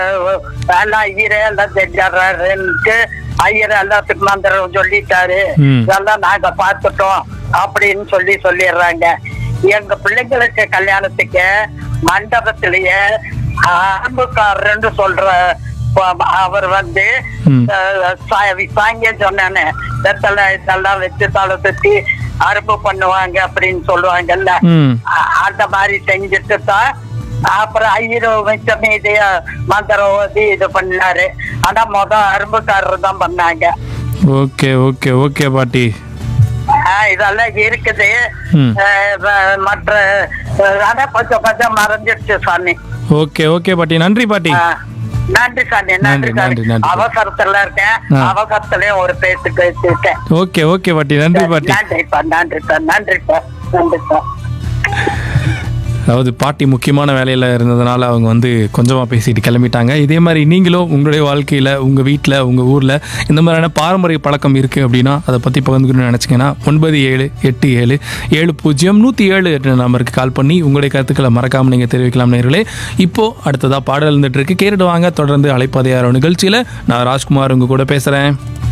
எல்லாம் ஐயரே எல்லாம் செஞ்சாருன்ட்டு ஐயர் எல்லாத்துக்கும் மந்திரம் சொல்லிட்டாரு ம். இதெல்லாம் நாங்க பார்த்துட்டோம் அப்படின்னு சொல்லி சொல்லிடுறாங்க எங்க பிள்ளைங்களுக்கு கல்யாணத்துக்கு மண்டபத்திலேயே ஆரம்பக்காரன்னு சொல்ற ப- அவர் வந்து ம். அஹ், சா- சாங்கியம் சொன்னானே வெத்தலை இதெல்லாம் வச்சு தலை சுத்தி அறுப்பு பண்ணுவாங்க அப்படின்னு சொல்லுவாங்கல்ல ம் அ- அந்த மாதிரி செஞ்சுட்டு தான் அப்புறம் ஐயரும் மிச்ச மீதி மந்திரம் ஓதி இது பண்ணாரு ஆனா முத அரும்புக்காரர் தான் பண்ணாங்க ஓகே ஓகே ஓகே பாட்டி ஆஹ் இதெல்லாம் இருக்குது ம். ஆஹ் வ- மற்ற ஆஹ் ஆனா கொஞ்சம் கொஞ்சம் மறைஞ்சிடுச்சு சாமி ஓகே ஓகே பாட்டி நன்றி பாட்டி ஆஹ் நன்றி சாமி நன்றி, நன்றி நன்றி, சாமி நன்றி. அவசரத்துல இருக்கேன் ஆ. அவசரத்துலயும் ஒரு பேச்சுக்கு வச்சுருக்கேன் ஓகே ஓகே பாட்டி நன்றி பாட்டி நன்றிப்பா நன்றிப்பா நன்றிப்பா நன்றிப்பா அதாவது பாட்டி முக்கியமான வேலையில் இருந்ததுனால அவங்க வந்து கொஞ்சமாக பேசிட்டு கிளம்பிட்டாங்க இதே மாதிரி நீங்களும் உங்களுடைய வாழ்க்கையில் உங்கள் வீட்டில் உங்கள் ஊரில் இந்த மாதிரியான பாரம்பரிய பழக்கம் இருக்குது அப்படின்னா அதை பற்றி பகிர்ந்துக்கணும்னு நினச்சிங்கன்னா ஒன்பது ஏழு எட்டு ஏழு ஏழு பூஜ்ஜியம் நூற்றி ஏழு என்ற நம்பருக்கு கால் பண்ணி உங்களுடைய கருத்துக்களை மறக்காமல் நீங்கள் தெரிவிக்கலாம் நேர்களே இப்போது அடுத்ததாக பாடல் இருந்துட்டு இருக்கு கேட்டுட்டு வாங்க தொடர்ந்து அழைப்பதையாரோ நிகழ்ச்சியில் நான் ராஜ்குமார் உங்க கூட பேசுகிறேன்